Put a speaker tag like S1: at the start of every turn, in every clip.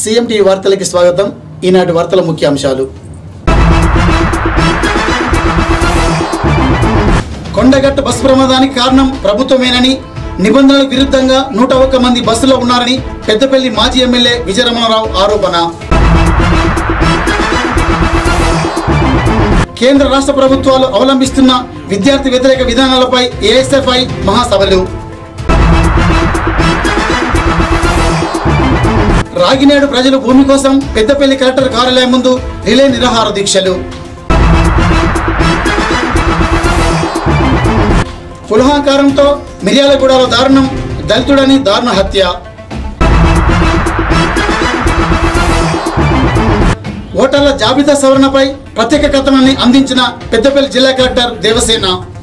S1: CM TV వార్తలకి స్వాగతం ఈనాటి వార్తల ముఖ్యాంశాలు కొండగట్ట బస్సు ప్రమాదానికి కారణం ప్రభుత్వమేనని నిబంధనలకు విరుద్ధంగా నూట ఒక్క మంది బస్సులో ఉన్నారని పెద్దపల్లి మాజీ ఎమ్మెల్యే విజయరమణరావు ఆరోపణ కేంద్ర రాష్ట్ర ప్రభుత్వాలు అవలంబిస్తున్న విద్యార్థి వ్యతిరేక విధానాలపై ఏఎస్ఎఫ్ఐ మహాసభలు రాగినేడు ప్రజలు భూమి కోసం పెద్దపల్లి కలెక్టర్ కార్యాలయం ముందు రిలే నిరాహార దీక్షలు పులహాకారంతో మిర్యాలగూడలో దారుణం దళితుడని దారుణ హత్య ఓటర్ల జాబితా సవరణపై ప్రత్యేక కథనాన్ని అందించిన పెద్దపల్లి జిల్లా కలెక్టర్ దేవసేన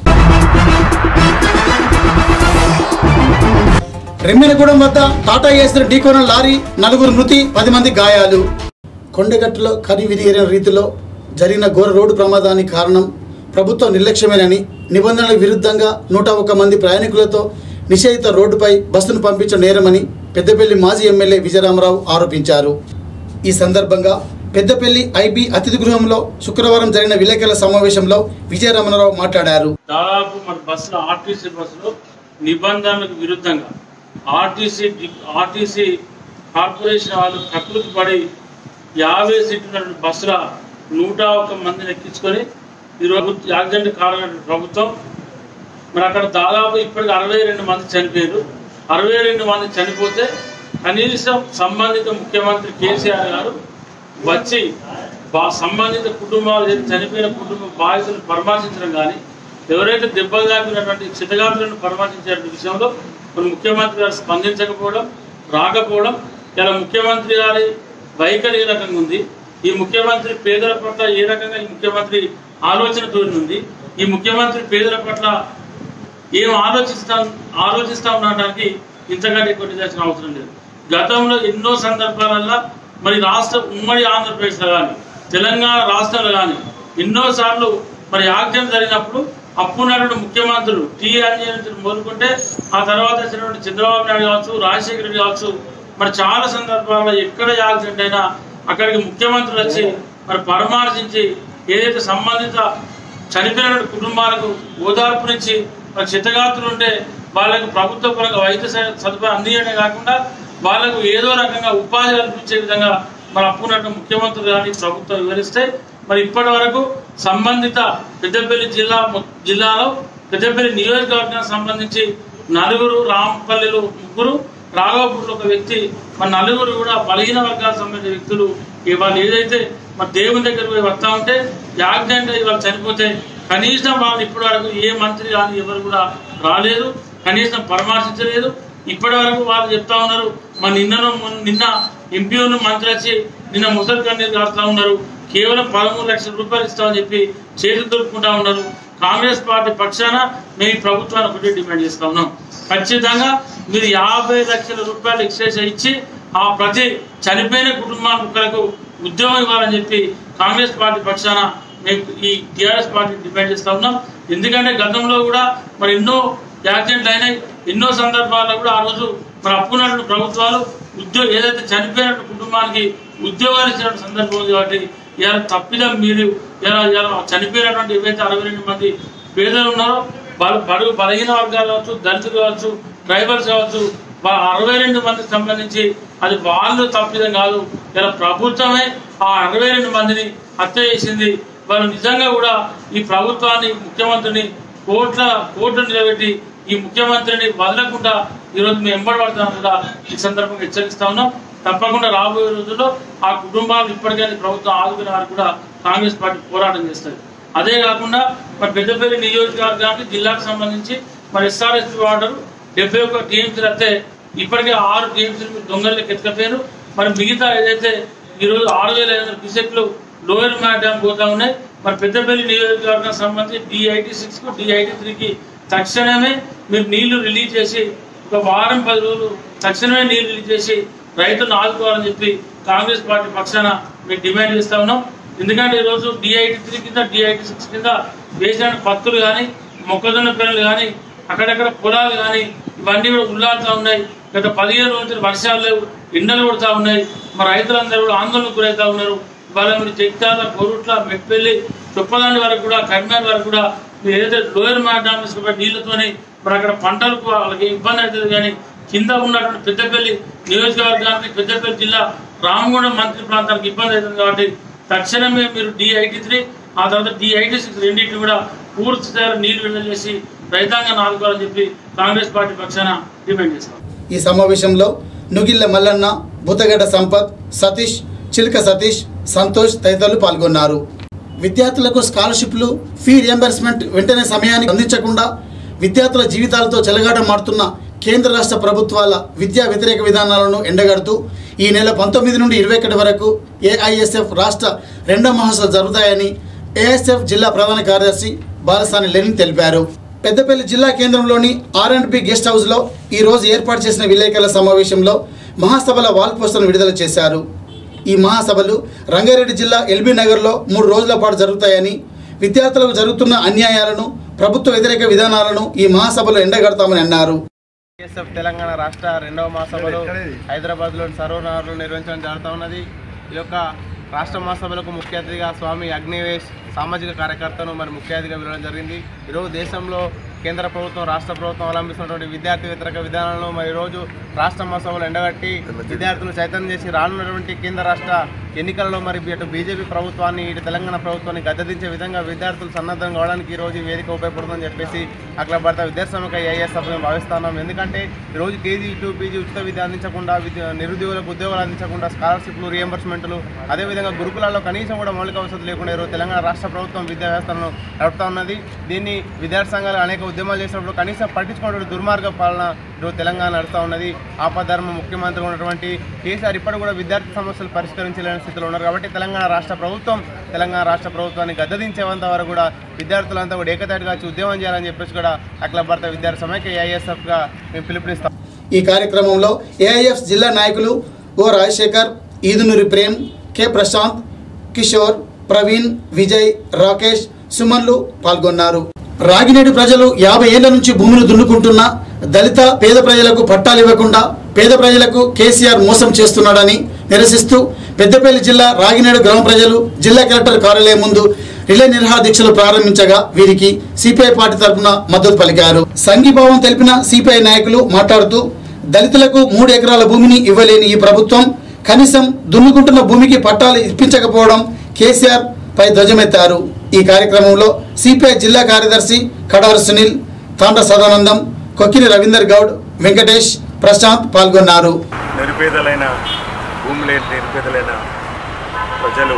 S1: రెమ్మెనగూడెం వద్ద టాటా ఏసిన ఢీకొన లారీ నలుగురు మృతి పది మంది గాయాలు కొండగట్టులో కని వినిగిరిన రీతిలో జరిగిన ఘోర రోడ్డు ప్రమాదానికి కారణం ప్రభుత్వ నిర్లక్ష్యమేనని నిబంధనలకు విరుద్ధంగా నూట ఒక్క మంది ప్రయాణికులతో నిషేధిత రోడ్డుపై బస్సును పంపించడం నేరమని పెద్దపల్లి మాజీ ఎమ్మెల్యే విజయరామరావు ఆరోపించారు ఈ సందర్భంగా పెద్దపల్లి ఐబీ అతిథి గృహంలో శుక్రవారం జరిగిన విలేకరుల సమావేశంలో విజయరామరావు మాట్లాడారు
S2: దాదాపు మన బస్సులో ఆర్టీసీ బస్సులో నిబంధనలకు విరుద్ధంగా ఆర్టీసీ డి- ఆర్టీసీ కార్పొరేషన్ వాళ్ళు ప్రకృతి పడి యాభై సీట్ల బస్సుల నూట ఒక మందిని ఎక్కించుకొని ఈరోజు యాక్సిడెంట్ కారణమైన ప్రభుత్వం మరి అక్కడ దాదాపు ఇప్పటికి అరవై రెండు మంది చనిపోయారు అరవై రెండు మంది చనిపోతే కనీసం సంబంధిత ముఖ్యమంత్రి కేసీఆర్ గారు వచ్చి బా సంబంధిత కుటుంబాలు ఏదైతే చనిపోయిన కుటుంబ బాధితులను పరామర్శించడం కానీ ఎవరైతే దెబ్బలు తాకినటువంటి చితగాతులను పరామర్శించే విషయంలో మన ముఖ్యమంత్రి గారు స్పందించకపోవడం రాకపోవడం ఇలా ముఖ్యమంత్రి గారి వైఖరి ఏ రకంగా ఉంది ఈ ముఖ్యమంత్రి పేదల పట్ల ఏ రకంగా ఈ ముఖ్యమంత్రి ఆలోచన ధోరణి ఉంది ఈ ముఖ్యమంత్రి పేదల పట్ల ఏం ఆలోచిస్తాం ఆలోచిస్తా ఉండడానికి ఇంతకంటే ఎక్కువ చేసిన అవసరం లేదు గతంలో ఎన్నో సందర్భాలలో మరి రాష్ట్ర ఉమ్మడి ఆంధ్రప్రదేశ్లో కానీ తెలంగాణ రాష్ట్రంలో కానీ ఎన్నోసార్లు మరి యాక్సిడెంట్ జరిగినప్పుడు అప్పుడున్నటువంటి ముఖ్యమంత్రులు టీ ఆంజనేయులు మొదలుకుంటే ఆ తర్వాత వచ్చినటువంటి చంద్రబాబు నాయుడు కావచ్చు రాజశేఖర రెడ్డి కావచ్చు మరి చాలా సందర్భాల్లో ఎక్కడ యాక్సిడెంట్ అయినా అక్కడికి ముఖ్యమంత్రులు వచ్చి మరి పరామర్శించి ఏదైతే సంబంధిత చనిపోయిన కుటుంబాలకు ఓదార్పునిచ్చి మరి చిత్తగాత్రులు ఉంటే వాళ్ళకు ప్రభుత్వ పరంగా వైద్య స- సదుపాయం అందించడమే కాకుండా వాళ్ళకు ఏదో రకంగా ఉపాధి కల్పించే విధంగా మరి అప్పున్నట్టు ముఖ్యమంత్రులు కానీ ప్రభుత్వం వివరిస్తే మరి ఇప్పటి వరకు సంబంధిత పెద్దపల్లి జిల్లా మొ- జిల్లాలో పెద్దపల్లి నియోజకవర్గానికి సంబంధించి నలుగురు రాంపల్లిలో ముగ్గురు రాఘవపూర్లో ఒక వ్యక్తి మన నలుగురు కూడా బలహీన వర్గాలకు సంబంధించిన వ్యక్తులు ఈ వాళ్ళు ఏదైతే మన దేవుని దగ్గర పోయి వస్తా ఉంటే యాక్సిడెంట్ అయ్యి వాళ్ళు చనిపోతే కనీసం వాళ్ళు ఇప్పటి వరకు ఏ మంత్రి కానీ ఎవరు కూడా రాలేదు కనీసం పరామర్శించలేదు ఇప్పటి వరకు వాళ్ళు చెప్తా ఉన్నారు మన నిన్న నిన్న ఎంపీ ఉన్న మంత్రి వచ్చి నిన్న ముసలి కన్నీరు కాస్తా ఉన్నారు కేవలం పదమూడు లక్షల రూపాయలు ఇస్తామని చెప్పి చేతులు దొరుకుకుంటా ఉన్నారు కాంగ్రెస్ పార్టీ పక్షాన మేము ఈ ప్రభుత్వాన్ని ఒకటి డిమాండ్ చేస్తా ఉన్నాం ఖచ్చితంగా మీరు యాభై లక్షల రూపాయలు ఎక్సైజ్ ఇచ్చి ఆ ప్రతి చనిపోయిన కుటుంబాలకు ఉద్యోగం ఇవ్వాలని చెప్పి కాంగ్రెస్ పార్టీ పక్షాన మేము ఈ టీఆర్ఎస్ పార్టీ డిమాండ్ చేస్తా ఉన్నాం ఎందుకంటే గతంలో కూడా మరి ఎన్నో యాక్సిడెంట్లు అయినాయి ఎన్నో సందర్భాల్లో కూడా ఆ రోజు మరి అప్పున్నటువంటి ప్రభుత్వాలు ఉద్యోగం ఏదైతే చనిపోయిన కుటుంబానికి ఉద్యోగాలు ఇచ్చిన సందర్భం ఉంది కాబట్టి ఇలా తప్పిదం మీరు ఇలా ఇలా చనిపోయినటువంటి ఏవైతే అరవై రెండు మంది పేదలు ఉన్నారో వాళ్ళు బడుగు బలహీన వర్గాలు కావచ్చు దళితులు కావచ్చు ట్రైబల్స్ కావచ్చు వా- అరవై రెండు మందికి సంబంధించి అది వాళ్ళు తప్పిదం కాదు ఇలా ప్రభుత్వమే ఆ అరవై రెండు మందిని హత్య చేసింది వాళ్ళు నిజంగా కూడా ఈ ప్రభుత్వాన్ని ముఖ్యమంత్రిని కోట్ల కోట్లు నిలబెట్టి ఈ ముఖ్యమంత్రిని వదలకుండా ఈరోజు మేము ఎంబడి పడుతున్నాం కూడా ఈ సందర్భంగా హెచ్చరిస్తా ఉన్నాం తప్పకుండా రాబోయే రోజుల్లో ఆ కుటుంబాలు ఇప్పటికైనా ప్రభుత్వం ఆదుకునే వారు కూడా కాంగ్రెస్ పార్టీ పోరాటం చేస్తుంది అదే కాకుండా మరి పెద్దపల్లి నియోజకవర్గానికి జిల్లాకు సంబంధించి మరి ఎస్ఆర్ఎస్ వార్డర్ డెబ్బై ఒక్క టీఎంసీలు అయితే ఇప్పటికే ఆరు టీఎంసీలు దొంగలకి ఎత్తుకపోయారు మరి మిగతా ఏదైతే ఈరోజు ఆరు వేల ఐదు వందల క్యూసెక్లు లోయర్ మ్యాట్ డ్యామ్ పోతా ఉన్నాయి మరి పెద్దపల్లి నియోజకవర్గానికి సంబంధించి డిఐటి సిక్స్ కు డిఐటి త్రీకి తక్షణమే మీరు నీళ్లు రిలీజ్ చేసి ఒక వారం పది రోజులు తక్షణమే నీళ్లు రిలీజ్ చేసి రైతులను ఆదుకోవాలని చెప్పి కాంగ్రెస్ పార్టీ పక్షాన మేము డిమాండ్ చేస్తా ఉన్నాం ఎందుకంటే ఈరోజు డిఐటి త్రీ కింద డిఐటి సిక్స్ కింద వేసిన పత్తులు కానీ మొక్కజొన్న పిల్లలు కానీ అక్కడక్కడ పొలాలు కానీ ఇవన్నీ కూడా ఉల్లాడుతూ ఉన్నాయి గత పదిహేను రోజులు వర్షాలు లేవు ఎండలు కొడుతూ ఉన్నాయి మా రైతులందరూ కూడా ఆందోళనకు గురవుతా ఉన్నారు వాళ్ళ మీరు జగిత్యాల కోరుట్ల మెట్పల్లి చొప్పదాని వరకు కూడా కర్మాన్ వరకు కూడా మీరు ఏదైతే లోయర్ డామ్స్ నీళ్లతోని మరి అక్కడ పంటలకు వాళ్ళకి ఇబ్బంది అవుతుంది కానీ కింద ఉన్నటువంటి పెద్దపల్లి నియోజకవర్గానికి పెద్దపల్లి జిల్లా రామగుండం మంత్రి ప్రాంతానికి ఇబ్బంది అవుతుంది కాబట్టి తక్షణమే మీరు డి ఎయిటీ త్రీ ఆ తర్వాత డి ఎయిటీ సిక్స్ రెండింటిని కూడా పూర్తి స్థాయిలో నీళ్లు విడుదల చేసి రైతాంగాన్ని ఆదుకోవాలని చెప్పి కాంగ్రెస్ పార్టీ పక్షాన డిమాండ్ చేస్తాం
S1: ఈ సమావేశంలో నుగిళ్ళ మల్లన్న బుతగడ్డ సంపత్ సతీష్ చిలుక సతీష్ సంతోష్ తదితరులు పాల్గొన్నారు విద్యార్థులకు స్కాలర్షిప్లు ఫీ రియంబర్స్మెంట్ వెంటనే సమయానికి అందించకుండా విద్యార్థుల జీవితాలతో చెలగాటమాడుతున్న కేంద్ర రాష్ట్ర ప్రభుత్వాల విద్యా వ్యతిరేక విధానాలను ఎండగడుతూ ఈ నెల పంతొమ్మిది నుండి ఇరవై ఒకటి వరకు ఏఐఎస్ఎఫ్ రాష్ట్ర రెండో మహోత్సవం జరుగుతాయని ఏఎస్ఎఫ్ జిల్లా ప్రధాన కార్యదర్శి బాలసాని లెనిన్ తెలిపారు పెద్దపల్లి జిల్లా కేంద్రంలోని ఆర్ అండ్ బి గెస్ట్ హౌస్లో ఈ రోజు ఏర్పాటు చేసిన విలేకరుల సమావేశంలో మహాసభల వాల్ పోస్టర్ను విడుదల చేశారు ఈ మహాసభలు రంగారెడ్డి జిల్లా ఎల్బీ నగర్లో మూడు రోజుల పాటు జరుగుతాయని విద్యార్థులకు జరుగుతున్న అన్యాయాలను ప్రభుత్వ వ్యతిరేక విధానాలను ఈ మహాసభలో ఎండగడతామని అన్నారు
S3: ఎస్ఎఫ్ తెలంగాణ రాష్ట్ర రెండవ మహాసభలు హైదరాబాద్లోని సర్వనగర్లో నిర్వహించడం జరుగుతూ ఉన్నది ఈ యొక్క రాష్ట్ర మహాసభలకు ముఖ్య అతిథిగా స్వామి అగ్నివేష్ సామాజిక కార్యకర్తను మరి ముఖ్య అతిథిగా పిలవడం జరిగింది ఈరోజు దేశంలో కేంద్ర ప్రభుత్వం రాష్ట్ర ప్రభుత్వం అవలంబిస్తున్నటువంటి విద్యార్థి వ్యతిరేక విధానాలను మరి ఈరోజు రాష్ట్ర మహాసభలు ఎండగట్టి విద్యార్థులు చైతన్యం చేసి రానున్నటువంటి కేంద్ర రాష్ట్ర ఎన్నికలలో మరి అటు బీజేపీ ప్రభుత్వాన్ని ఇటు తెలంగాణ ప్రభుత్వాన్ని గద్దెదించే విధంగా విద్యార్థులు సన్నద్ధం కావడానికి ఈ రోజు ఈ వేదిక ఉపయోగపడుతుందని చెప్పేసి అఖిల భారత విద్యాసంఘ ఐఎస్ఎఫ్ మేము భావిస్తున్నాం ఎందుకంటే ఈ రోజు కేజీ టూ పీజీ ఉచిత విద్య అందించకుండా విద్య నిరుద్యోగులకు ఉద్యోగాలు అందించకుండా స్కాలర్షిప్లు రియంబర్స్మెంట్లు అదేవిధంగా గురుకులాల్లో కనీసం కూడా మౌలిక వసతులు లేకుండా ఈరోజు తెలంగాణ రాష్ట్ర ప్రభుత్వం విద్యా వ్యవస్థను నడుపుతా ఉన్నది దీన్ని విద్యార్థి సంఘాలు అనేక ఉద్యమాలు చేసినప్పుడు కనీసం పట్టించుకున్నటువంటి దుర్మార్గ పాలన ఈరోజు తెలంగాణ నడుస్తూ ఉన్నది ఆపధర్మ ముఖ్యమంత్రి ఉన్నటువంటి కేసీఆర్ ఇప్పటి కూడా విద్యార్థి సమస్యలు పరిష్కరించలేని స్థితిలో ఉన్నారు కాబట్టి తెలంగాణ రాష్ట్ర ప్రభుత్వం తెలంగాణ రాష్ట్ర ప్రభుత్వాన్ని గద్దదించేంత వరకు కూడా విద్యార్థులంతా కూడా ఏకతాటిగా వచ్చి ఉద్యమం చేయాలని చెప్పేసి కూడా అఖిల భారత విద్యార్థి సమైక్య ఐఎస్ఎఫ్గా మేము పిలుపునిస్తాం
S1: ఈ కార్యక్రమంలో ఏఐఎఫ్ జిల్లా నాయకులు ఓ రాజశేఖర్ ఈదునూరి ప్రేమ్ కె ప్రశాంత్ కిషోర్ ప్రవీణ్ విజయ్ రాకేష్ సుమన్లు పాల్గొన్నారు రాగినేడు ప్రజలు యాభై ఏళ్ల నుంచి భూములు దున్నుకుంటున్నా దళిత పేద ప్రజలకు పట్టాలు ఇవ్వకుండా పేద ప్రజలకు కేసీఆర్ మోసం చేస్తున్నాడని నిరసిస్తూ పెద్దపల్లి జిల్లా రాగినేడు గ్రామ ప్రజలు జిల్లా కలెక్టర్ కార్యాలయం ముందు రిలే నిరహార దీక్షలు ప్రారంభించగా వీరికి సిపిఐ పార్టీ తరఫున మద్దతు పలికారు సంఘీభావం తెలిపిన సిపిఐ నాయకులు మాట్లాడుతూ దళితులకు మూడు ఎకరాల భూమిని ఇవ్వలేని ఈ ప్రభుత్వం కనీసం దున్నుకుంటున్న భూమికి పట్టాలు ఇప్పించకపోవడం కేసీఆర్ పై ధ్వజమెత్తారు ఈ కార్యక్రమంలో సిపిఐ జిల్లా కార్యదర్శి కడారు సునీల్ తాండ్ర సదానందం కొక్కిరి రవీందర్ గౌడ్ వెంకటేష్ ప్రశాంత్ పాల్గొన్నారు
S4: నిరుపేదలైన భూమి లేని నిరుపేదలైన ప్రజలు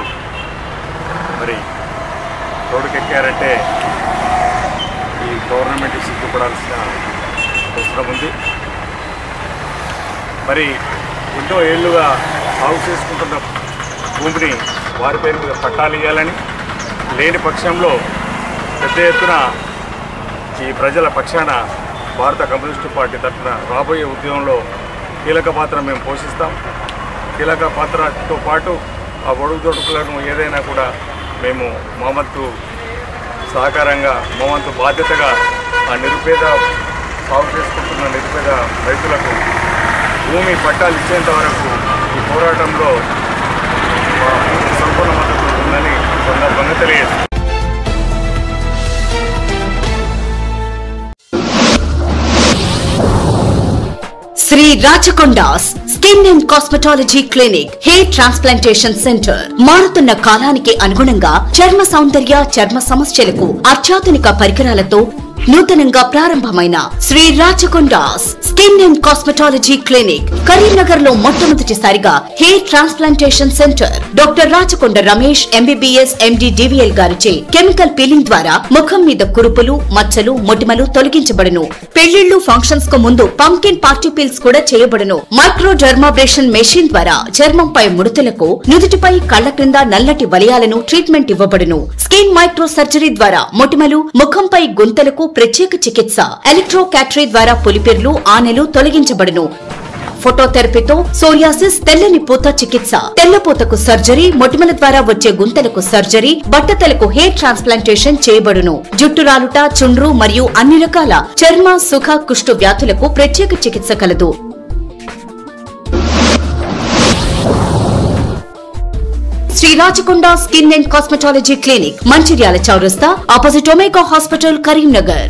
S4: మరి రోడ్డుకెక్కారంటే ఈ గవర్నమెంట్ సిగ్గుపడాల్సిన అవసరం ఉంది మరి ఎన్నో ఏళ్ళుగా సాగు చేసుకుంటున్న భూమిని వారి పేరు మీద పట్టాలు ఇవ్వాలని లేని పక్షంలో పెద్ద ఎత్తున ఈ ప్రజల పక్షాన భారత కమ్యూనిస్టు పార్టీ తరఫున రాబోయే ఉద్యమంలో కీలక పాత్ర మేము పోషిస్తాం కీలక పాత్రతో పాటు ఆ ఒడుగుదొడుకులను ఏదైనా కూడా మేము మా వంతు సహకారంగా మా వంతు బాధ్యతగా ఆ నిరుపేద సాగు చేసుకుంటున్న నిరుపేద రైతులకు భూమి పట్టాలు ఇచ్చేంత వరకు ఈ పోరాటంలో మా సంపూర్ణ మద్దతు ఉందని ఈ సందర్భంగా తెలియజేస్తాం
S5: Shri Rachakonda's skin and cosmetology clinic hair transplantation centre మారుతున్న కాలానికి అనుగుణంగా చర్మ సౌందర్య చర్మ సమస్యలకు అత్యాధునిక పరికరాలతో నూతనంగా ప్రారంభమైన Shri Rachakonda's skin and cosmetology clinic Karimnagar లో మొట్టమొదటిసారిగా hair transplantation centre doctor Rachakonda Ramesh MBBS MD DVL గారిచే కెమికల్ పీలింగ్ ద్వారా ముఖం మీద కురుపులు మచ్చలు మొటిమలు తొలగించబడును పెళ్లిళ్లు ఫంక్షన్స్ కు ముందు పంకిన్ పార్టీ పీల్స్ కూడా చేయబడును మైక్రో డర్మాబ్రేషన్ మెషిన్ ద్వారా చర్మంపై ముడతలకు నుదుటిపై కళ్ల క్రింద నల్లటి వలయాలను ట్రీట్మెంట్ ఇవ్వబడును స్కిన్ మైక్రో సర్జరీ ద్వారా మొటిమలు ముఖంపై గుంతలకు ప్రత్యేక చికిత్స ఎలక్ట్రో క్యాటరీ ద్వారా పులిపిర్లు ఆనెలు తొలగించబడును ఫోటోథెరపీతో సోరియాసిస్ తెల్లని పూత చికిత్స తెల్లపూతకు సర్జరీ మొటిమల ద్వారా వచ్చే గుంతలకు సర్జరీ బట్టతలకు హెయిర్ ట్రాన్స్ప్లాంటేషన్ చేయబడును జుట్టు రాలుట చుండ్రు మరియు అన్ని రకాల చర్మ సుఖ కుష్టు వ్యాధులకు ప్రత్యేక చికిత్స కలదు Shri Rachakonda skin and cosmetology clinic Mancherial చౌరస్తా opposite Omega hospital Karimnagar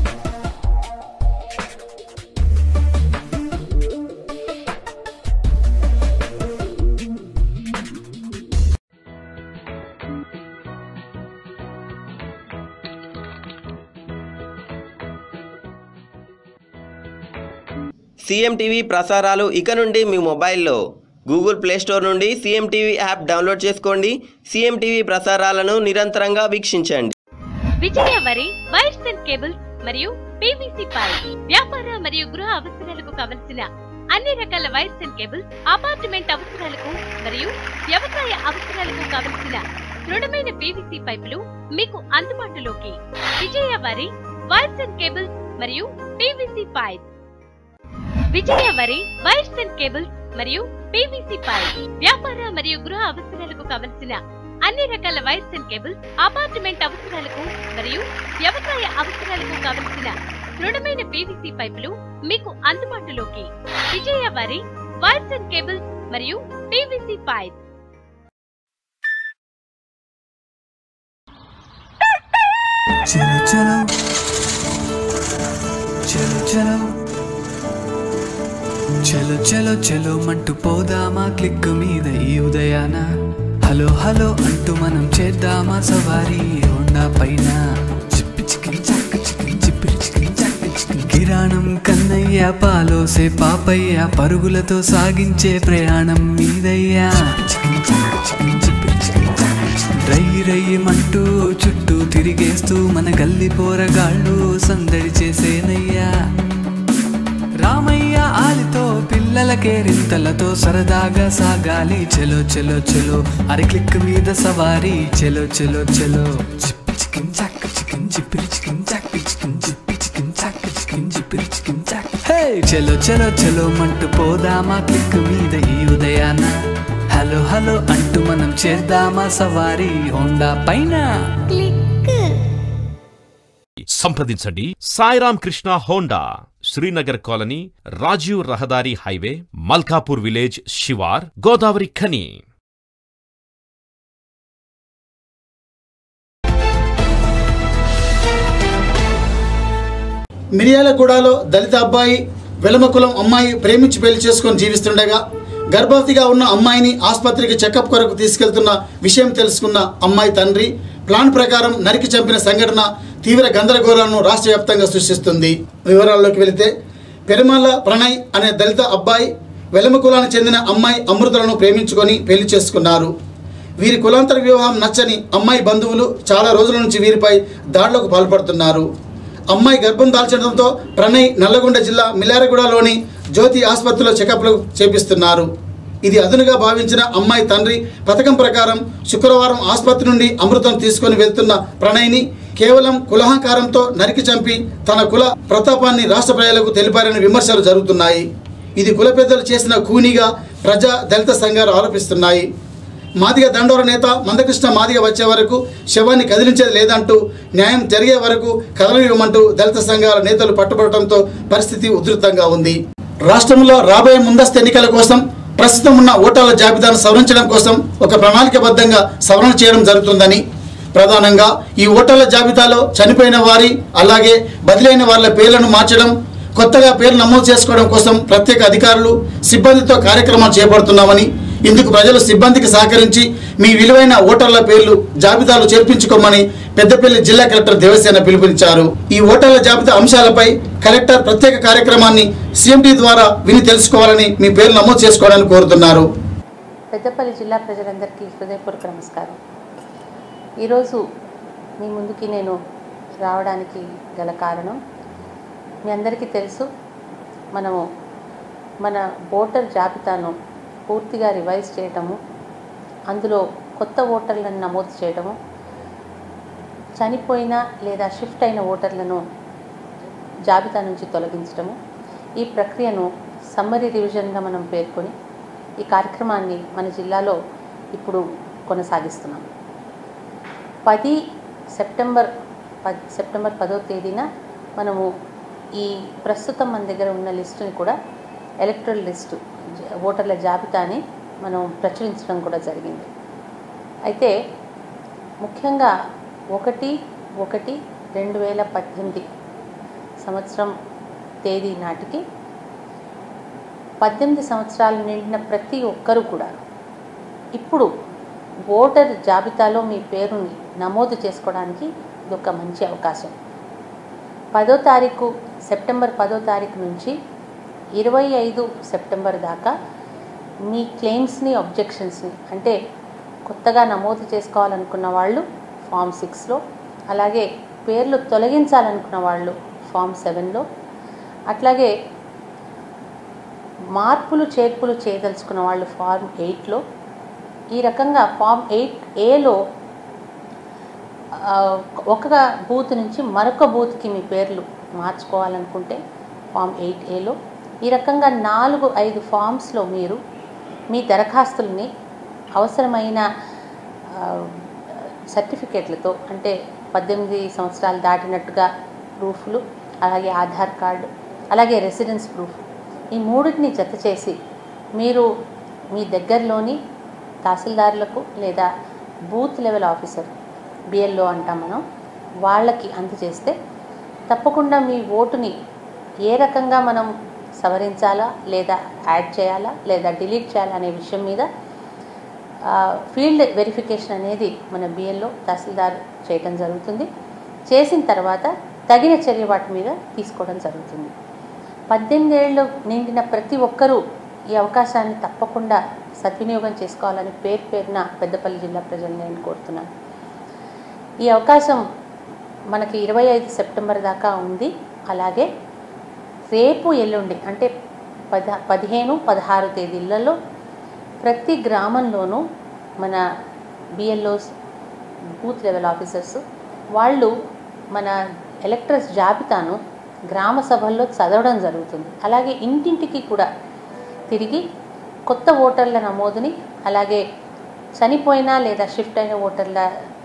S6: CM TV ప్రసారాలు ఇక నుండి మీ మొబైల్లో గూగుల్ ప్లే స్టోర్ నుండి సీఎం టీవీ యాప్ డౌన్లోడ్ చేసుకోండి సీఎం టీవీ ప్రసారాలను నిరంతరంగా వీక్షించండి
S7: విజయ వరి వైర్స్ అండ్ కేబుల్స్ మరియు పీవీసీ పైప్ వ్యాపార మరియు గృహ అవసరాలకు కావలసిన అన్ని రకాల వైర్స్ అండ్ కేబుల్స్ అపార్ట్మెంట్ అవసరాలకు మరియు వ్యవసాయ అవసరాలకు కావలసిన దృఢమైన పీవీసీ పైపులు మీకు అందుబాటులోకి విజయ వరి వైర్స్ అండ్ కేబుల్స్ మరియు పీవీసీ పైప్ విజయ వరి వైర్స్ అండ్ కేబుల్స్ మరియు పీవీసీ పైప్ వ్యాపార మరియు గృహ అవసరాలకు కావలసిన అన్ని రకాల వైర్స్ అండ్ కేబుల్స్ అపార్ట్మెంట్ అవసరాలకు మరియు వ్యవసాయ అవసరాలకు కావలసిన దృఢమైన పీవీసీ పైపులు మీకు అందుబాటులోకి విజయ వారి వైర్స్ అండ్ కేబుల్స్ మరియు పీవీసీ పైప్
S8: చలో చలో చలో చలో చలో చలో చలో మంటూ పోదామా క్లిక్ మీద ఈ ఉదయాన హలో హలో అంటూ మనం చేద్దామా సవారీ హోండా పైన చిప్పి చికిన్ చాక్ చికిన్ చిప్పిరి చికిన్ చాక్ చికిన్ కిరాణం కన్నయ్య పాలోసే పాపయ్య పరుగులతో సాగించే ప్రయాణం మీదయ్యా చికిన్ చాక్ చికిన్ చిప్పిరి చికిన్ చాక్ చికిన్. రై రయ్యమంటూ చుట్టూ తిరిగేస్తూ మన గల్లి పోరగాళ్ళు సందడి చేసేనయ్యా రామయ్య ఆలితో పిల్లలకే రింతలతో సరదాగా సాగాలి చెలో చెలో చెలో అరి క్లిక్ మీద సవారీ చెలో చెలో చెలో చిప్పి చికిన్ చాక్ చికిన్ చిప్పిరి చికిన్ చాక్ చికిన్ చిప్పి చికిన్ చాక్ చికిన్ చిప్పిరి చికిన్ చాక్ హే చెలో చెలో చెలో మంటూ పోదామా క్లిక్ మీద ఈ ఉదయాన హలో హలో అంటూ మనం చేద్దామా సవారీ హోండా పైన
S9: సంప్రదించండి సాయిరామ్ కృష్ణ హోండా శ్రీనగర్ కాలనీ రాజీవ్ రహదారి హైవే మల్కాపూర్ విలేజ్ శివార్ గోదావరి ఖని
S1: మిర్యాలగూడలో దళిత అబ్బాయి వెలమ కులం అమ్మాయి ప్రేమించి పెళ్లి చేసుకొని జీవిస్తుండగా గర్భవతిగా ఉన్న అమ్మాయిని ఆసుపత్రికి చెకప్ కొరకు తీసుకెళ్తున్న విషయం తెలుసుకున్న అమ్మాయి తండ్రి ప్లాన్ ప్రకారం నరికి చంపిన సంఘటన తీవ్ర గందరగోళాలను రాష్ట్ర వ్యాప్తంగా సృష్టిస్తుంది వివరాల్లోకి వెళితే పెరుమల ప్రణయ్ అనే దళిత అబ్బాయి వెలమ కులానికి చెందిన అమ్మాయి అమృతలను ప్రేమించుకొని పెళ్లి చేసుకున్నారు వీరి కులాంతర వివాహం నచ్చని అమ్మాయి బంధువులు చాలా రోజుల నుంచి వీరిపై దాడులకు పాల్పడుతున్నారు అమ్మాయి గర్భం దాల్చడంతో ప్రణయ్ నల్లగొండ జిల్లా మిలారగూడలోని జ్యోతి ఆసుపత్రిలో చెకప్లు చేపిస్తున్నారు ఇది అదునుగా భావించిన అమ్మాయి తండ్రి పథకం ప్రకారం శుక్రవారం ఆసుపత్రి నుండి అమృతం తీసుకొని వెళ్తున్న ప్రణయ్ని కేవలం కులహంకారంతో నరికి చంపి తన కుల ప్రతాపాన్ని రాష్ట్ర ప్రజలకు తెలిపారని విమర్శలు జరుగుతున్నాయి ఇది కుల పెద్దలు చేసిన కూనీగా ప్రజా దళిత సంఘాలు ఆరోపిస్తున్నాయి మాదిగ దండోర నేత మందకృష్ణ మాదిగ వచ్చే వరకు శవాన్ని కదిలించేది లేదంటూ న్యాయం జరిగే వరకు కదలనివ్వమంటూ దళిత సంఘాల నేతలు పట్టుబడటంతో పరిస్థితి ఉధృతంగా ఉంది రాష్ట్రంలో రాబోయే ముందస్తు ఎన్నికల కోసం ప్రస్తుతం ఉన్న ఓటర్ల జాబితాను సవరించడం కోసం ఒక ప్రణాళికబద్ధంగా సవరణ చేయడం జరుగుతుందని ప్రధానంగా ఈ ఓటర్ల జాబితాలో చనిపోయిన వారి అలాగే బదిలైన వాళ్ళ పేర్లను మార్చడం కొత్తగా పేర్లు నమోదు చేసుకోవడం కోసం ప్రత్యేక అధికారులు సిబ్బందితో కార్యక్రమాలు చేపడుతున్నామని ఇందుకు ప్రజలు సిబ్బందికి సహకరించి మీ విలువైన ఓటర్ల పేర్లు జాబితాలో చేర్పించుకోమని పెద్దపల్లి జిల్లా కలెక్టర్ దేవసేన పిలుపునిచ్చారు ఈ ఓటర్ల జాబితా అంశాలపై కలెక్టర్ ప్రత్యేక కార్యక్రమాన్ని సీఎండీ ద్వారా విని తెలుసుకోవాలని మీ పేర్లు నమోదు చేసుకోవాలని కోరుతున్నారు
S10: పెద్దపల్లి జిల్లా ప్రజలందరికీ హృదయపూర్వక నమస్కారం ఈరోజు మీ ముందుకి నేను రావడానికి గల కారణం మీ అందరికీ తెలుసు మనము మన ఓటర్ జాబితాను పూర్తిగా రివైజ్ చేయటము అందులో కొత్త ఓటర్లను నమోదు చేయటము చనిపోయిన లేదా షిఫ్ట్ అయిన ఓటర్లను జాబితా నుంచి తొలగించడము ఈ ప్రక్రియను సమ్మరీ రివిజన్గా మనం పేర్కొని ఈ కార్యక్రమాన్ని మన జిల్లాలో ఇప్పుడు కొనసాగిస్తున్నాం పది సెప్టెంబర్ పద్ సెప్టెంబర్ పదో తేదీన మనము ఈ ప్రస్తుతం మన దగ్గర ఉన్న లిస్టుని కూడా ఎలక్ట్రల్ లిస్టు జ- ఓటర్ల జాబితాని మనం ప్రచురించడం కూడా జరిగింది అయితే ముఖ్యంగా ఒకటి ఒకటి రెండు వేల పద్దెనిమిది సంవత్సరం తేదీ నాటికి పద్దెనిమిది సంవత్సరాలు నిండిన ప్రతి ఒక్కరూ కూడా ఇప్పుడు ఓటర్ జాబితాలో మీ పేరుని నమోదు చేసుకోవడానికి ఇది ఒక మంచి అవకాశం పదో తారీఖు సెప్టెంబర్ పదో తారీఖు నుంచి ఇరవై ఐదు సెప్టెంబర్ దాకా మీ క్లెయిమ్స్ని అబ్జెక్షన్స్ని అంటే కొత్తగా నమోదు చేసుకోవాలనుకున్న వాళ్ళు ఫామ్ సిక్స్లో అలాగే పేర్లు తొలగించాలనుకున్న వాళ్ళు ఫామ్ సెవెన్లో అట్లాగే మార్పులు చేర్పులు చేయదలుచుకున్న వాళ్ళు ఫామ్ ఎయిట్లో ఈ రకంగా ఫామ్ ఎయిట్ ఏలో ఒక బూత్ నుంచి మరొక బూత్కి మీ పేర్లు మార్చుకోవాలనుకుంటే ఫామ్ ఎయిట్ ఏలో ఈ రకంగా నాలుగు ఐదు ఫామ్స్లో మీరు మీ దరఖాస్తుల్ని అవసరమైన సర్టిఫికేట్లతో అంటే పద్దెనిమిది సంవత్సరాలు దాటినట్టుగా ప్రూఫ్లు అలాగే ఆధార్ కార్డు అలాగే రెసిడెన్స్ ప్రూఫ్ ఈ మూడింటిని జత చేసి మీరు మీ దగ్గరలోని తహసీల్దారులకు లేదా బూత్ లెవెల్ ఆఫీసర్ బిఎల్ఓ అంటాం మనం వాళ్ళకి అందజేస్తే తప్పకుండా మీ ఓటుని ఏ రకంగా మనం సవరించాలా లేదా యాడ్ చేయాలా లేదా డిలీట్ చేయాలా అనే విషయం మీద ఫీల్డ్ వెరిఫికేషన్ అనేది మన బిఎల్లో తహసీల్దార్ చేయటం జరుగుతుంది చేసిన తర్వాత తగిన చర్య వాటి మీద తీసుకోవడం జరుగుతుంది పద్దెనిమిది ఏళ్ళు నిండిన ప్రతి ఒక్కరూ ఈ అవకాశాన్ని తప్పకుండా సద్వినియోగం చేసుకోవాలని పేరు పేరున పెద్దపల్లి జిల్లా ప్రజల్ని నేను కోరుతున్నాను ఈ అవకాశం మనకి ఇరవై ఐదు సెప్టెంబర్ దాకా ఉంది అలాగే రేపు ఎల్లుండి అంటే పద పదిహేను పదహారు తేదీలలో ప్రతి గ్రామంలోనూ మన బిఎల్ఓస్ బూత్ లెవెల్ ఆఫీసర్స్ వాళ్ళు మన ఎలక్టర్స్ జాబితాను గ్రామ సభల్లో చదవడం జరుగుతుంది అలాగే ఇంటింటికి కూడా తిరిగి కొత్త ఓటర్ల నమోదుని అలాగే చనిపోయిన లేదా షిఫ్ట్ అయిన ఓటర్ల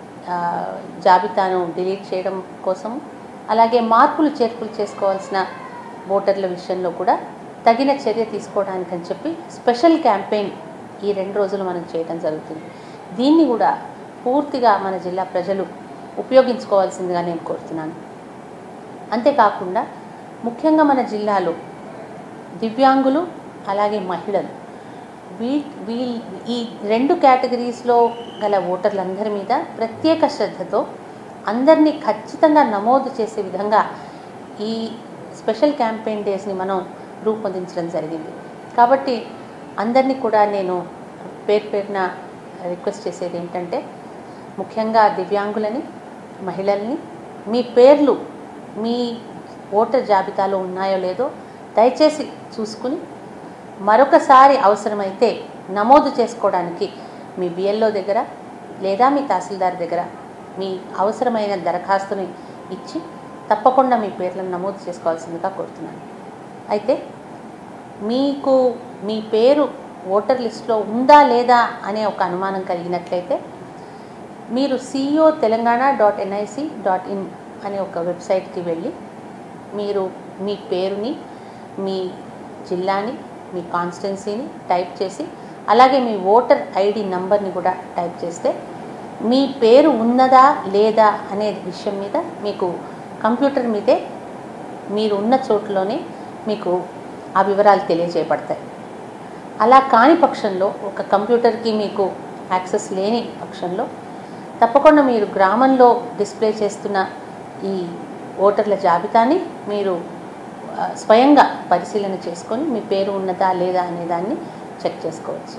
S10: జాబితాను డిలీట్ చేయడం కోసం అలాగే మార్పులు చేర్పులు చేసుకోవాల్సిన ఓటర్ల విషయంలో కూడా తగిన చర్య తీసుకోవడానికని చెప్పి స్పెషల్ క్యాంపెయిన్ ఈ రెండు రోజులు మనం చేయడం జరుగుతుంది దీన్ని కూడా పూర్తిగా మన జిల్లా ప్రజలు ఉపయోగించుకోవాల్సిందిగా నేను కోరుతున్నాను అంతేకాకుండా ముఖ్యంగా మన జిల్లాలో దివ్యాంగులు అలాగే మహిళలు వీ వీ ఈ రెండు కేటగిరీస్లో గల ఓటర్లందరి మీద ప్రత్యేక శ్రద్ధతో అందరినీ ఖచ్చితంగా నమోదు చేసే విధంగా ఈ స్పెషల్ క్యాంపెయిన్ డేస్ని మనం రూపొందించడం జరిగింది కాబట్టి అందరినీ కూడా నేను పేరు పేరున రిక్వెస్ట్ చేసేది ఏంటంటే ముఖ్యంగా దివ్యాంగులని మహిళల్ని మీ పేర్లు మీ ఓటర్ జాబితాలో ఉన్నాయో లేదో దయచేసి చూసుకుని మరొకసారి అవసరమైతే నమోదు చేసుకోవడానికి మీ బిఎల్ఓ దగ్గర లేదా మీ తహసీల్దార్ దగ్గర మీ అవసరమైన దరఖాస్తుని ఇచ్చి తప్పకుండా మీ పేర్లను నమోదు చేసుకోవాల్సిందిగా కోరుతున్నాను అయితే మీకు మీ పేరు ఓటర్ లిస్ట్లో ఉందా లేదా అనే ఒక అనుమానం కలిగినట్లయితే మీరు CEO Telangana dot NIC dot in అనే ఒక వెబ్సైట్కి వెళ్ళి మీరు మీ పేరుని మీ జిల్లాని మీ కాన్స్టిట్యున్సీని టైప్ చేసి అలాగే మీ ఓటర్ ఐడి నంబర్ని కూడా టైప్ చేస్తే మీ పేరు ఉన్నదా లేదా అనే విషయం మీద మీకు కంప్యూటర్ మీదే మీరు ఉన్న చోట్లోనే మీకు ఆ వివరాలు తెలియజేయబడతాయి అలా కాని పక్షంలో ఒక కంప్యూటర్కి మీకు యాక్సెస్ లేని పక్షంలో తప్పకుండా మీరు గ్రామంలో డిస్ప్లే చేస్తున్న ఈ ఓటర్ల జాబితాని మీరు ఆ, స్వయంగా పరిశీలన చేసుకొని మీ పేరు ఉన్నదా లేదా అనే దాన్ని చెక్ చేసుకోవచ్చు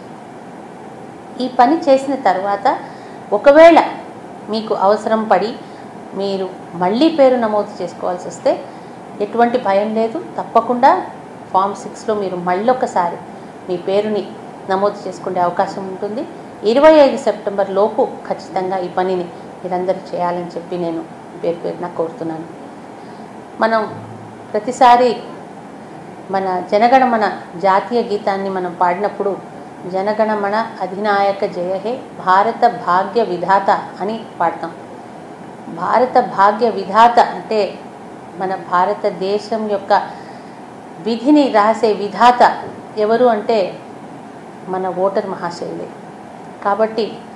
S10: ఈ పని చేసిన తర్వాత ఒకవేళ మీకు అవసరం పడి మీరు మళ్ళీ పేరు నమోదు చేసుకోవాల్సి వస్తే ఎటువంటి భయం లేదు తప్పకుండా ఫామ్ సిక్స్లో మీరు మళ్ళొకసారి మీ పేరుని నమోదు చేసుకునే అవకాశం ఉంటుంది ఇరవై ఐదు సెప్టెంబర్ లోపు ఖచ్చితంగా ఈ పనిని మీరందరూ చేయాలని చెప్పి నేను పేరు పేరున కోరుతున్నాను మనం ప్రతిసారి మన జనగణమన జాతీయ గీతాన్ని మనం పాడినప్పుడు జనగణమన అధినాయక జయ హే భారత భాగ్య విధాత అని పాడతాం భారత భాగ్య విధాత అంటే మన భారతదేశం యొక్క విధిని రాసే విధాత ఎవరు అంటే మన ఓటర్ మహాశయులే కాబట్టి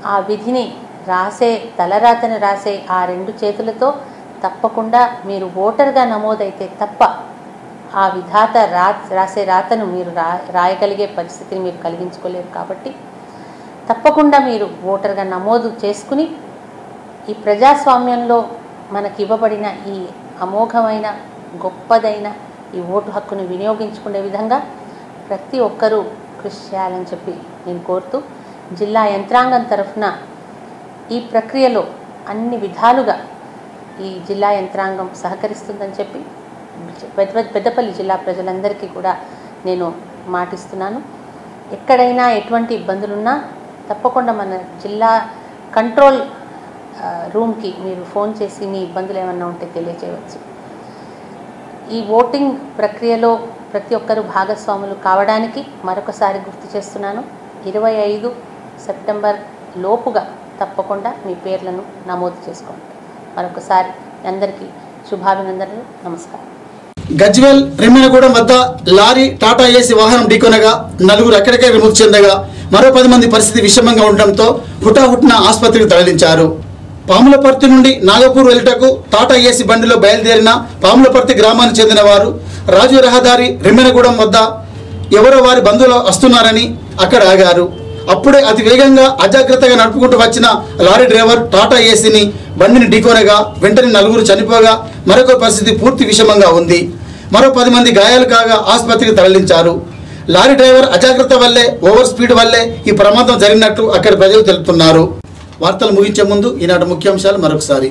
S10: ఆ విధిని రాసే తలరాతను రాసే ఆ రెండు చేతులతో తప్పకుండా మీరు ఓటర్గా నమోదైతే తప్ప ఆ విధాత రా రాసే రాతను మీరు రా రాయగలిగే పరిస్థితిని మీరు కలిగించుకోలేరు కాబట్టి తప్పకుండా మీరు ఓటర్గా నమోదు చేసుకుని ఈ ప్రజాస్వామ్యంలో మనకి ఇవ్వబడిన ఈ అమోఘమైన గొప్పదైన ఈ ఓటు హక్కును వినియోగించుకునే విధంగా ప్రతి ఒక్కరూ కృషి చేయాలని చెప్పి నేను కోరుతూ జిల్లా యంత్రాంగం తరఫున ఈ ప్రక్రియలో అన్ని విధాలుగా ఈ జిల్లా యంత్రాంగం సహకరిస్తుందని చెప్పి పెద్ద పెద్దపల్లి జిల్లా ప్రజలందరికీ కూడా నేను మాటిస్తున్నాను ఎక్కడైనా ఎటువంటి ఇబ్బందులున్నా తప్పకుండా మన జిల్లా కంట్రోల్ ఆ, రూమ్కి మీరు ఫోన్ చేసి మీ ఇబ్బందులు ఏమన్నా ఉంటే తెలియజేయవచ్చు ఈ ఓటింగ్ ప్రక్రియలో ప్రతి ఒక్కరూ భాగస్వాములు కావడానికి మరొకసారి గుర్తు చేస్తున్నాను ఇరవై ఐదు సెప్టెంబర్ లోపుగా తప్పకుండా మీ పేర్లను నమోదు చేసుకోండి మరొకసారి మీ అందరికీ శుభాభినందనలు నమస్కారం
S1: గజ్వెల్ రెమ్మినగూడెం వద్ద లారీ టాటా ఏసీ వాహనం ఢీకొనగా నలుగురు అక్కడికే మృతి చెందగా మరో పది మంది పరిస్థితి విషమంగా ఉండడంతో హుటాహుటిన ఆసుపత్రికి తరలించారు పాములపర్తి నుండి నాగపూర్ వెళ్ళటకు టాటా ఏసీ బండిలో బయలుదేరిన పాములపర్తి గ్రామానికి చెందిన వారు రాజు రహదారి రెమ్మినగూడెం వద్ద ఎవరో వారి బంధువులు వస్తున్నారని అక్కడ ఆగారు అప్పుడే అతి వేగంగా అజాగ్రత్తగా నడుపుకుంటూ వచ్చిన లారీ డ్రైవర్ టాటా ఏసీని బండిని ఢీకొనగా వెంటనే నలుగురు చనిపోగా మరొక పరిస్థితి పూర్తి విషమంగా ఉంది మరో పది మంది గాయాలు కాగా ఆసుపత్రికి తరలించారు లారీ డ్రైవర్ అజాగ్రత్త వల్లే ఓవర్ స్పీడ్ వల్లే ఈ ప్రమాదం జరిగినట్టు అక్కడి ప్రజలు తెలుపుతున్నారు వార్తలు ముగించే ముందు ఈనాటి ముఖ్యాంశాలు మరొకసారి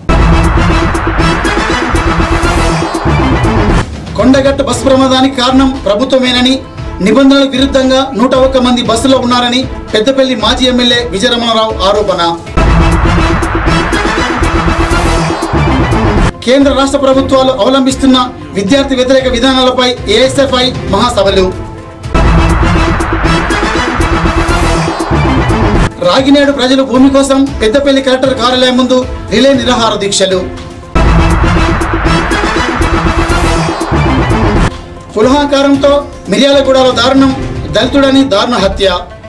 S1: కొండగట్ట బస్సు ప్రమాదానికి కారణం ప్రభుత్వమేనని నిబంధనలకు విరుద్ధంగా నూట ఒక్క మంది బస్సులో ఉన్నారని పెద్దపల్లి మాజీ ఎమ్మెల్యే విజయరమణరావు ఆరోపణ కేంద్ర రాష్ట్ర ప్రభుత్వాలు అవలంబిస్తున్న విద్యార్థి వ్యతిరేక విధానాలపై ఏఎస్ఎఫ్ఐ మహాసభలు రాగినేడు ప్రజలు భూమి కోసం పెద్దపల్లి కలెక్టర్ కార్యాలయం ముందు రిలే నిరాహార దీక్షలు పులహాకారంతో మిర్యాలగూడలో దారుణం దళితుడని దారుణ హత్య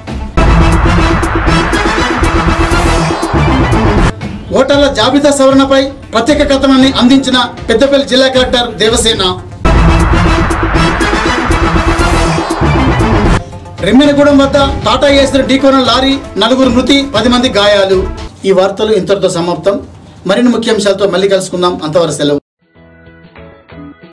S1: ఓటర్ల జాబితా సవరణపై ప్రత్యేక కథనాన్ని అందించిన పెద్దపల్లి జిల్లా కలెక్టర్ దేవసేన రెమ్మెనగూడెం వద్ద టాటా ఏసిన ఢీకొన లారీ నలుగురు మృతి పది మంది గాయాలు ఈ వార్తలు ఇంతటితో సమాప్తం మరిన్ని ముఖ్యాంశాలతో మళ్ళీ కలుసుకుందాం అంతవరకు సెలవు